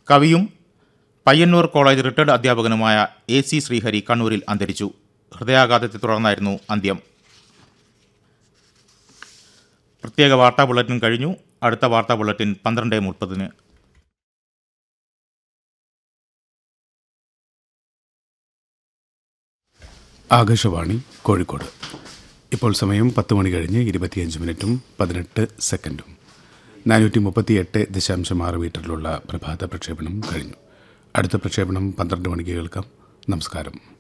കവിയും Payyanur college retired അധ്യാപകനുമായ A C Sreehari കണ്ണൂരിൽ അന്തരിച്ചു ഹൃദയാഘാതത്തെ തുടർന്നായിരുന്നു അന്ത്യം പ്രത്യേക വാർത്താ ബുള്ളറ്റിൻ കഴിഞ്ഞു അടുത്ത വാർത്താ ബുള്ളറ്റിൻ പന്ത്രണ്ട് മുപ്പതിന് ആകാശവാണി കോഴിക്കോട് ഇപ്പോൾ സമയം പത്ത് മണി കഴിഞ്ഞ് ഇരുപത്തിയഞ്ച് മിനിറ്റും പതിനെട്ട് സെക്കൻഡും നാനൂറ്റി മുപ്പത്തി എട്ട് ദശാംശം ആറ് മീറ്ററിലുള്ള പ്രഭാത പ്രക്ഷേപണം കഴിഞ്ഞു അടുത്ത പ്രക്ഷേപണം പന്ത്രണ്ട് മണിക്ക് കേൾക്കാം നമസ്കാരം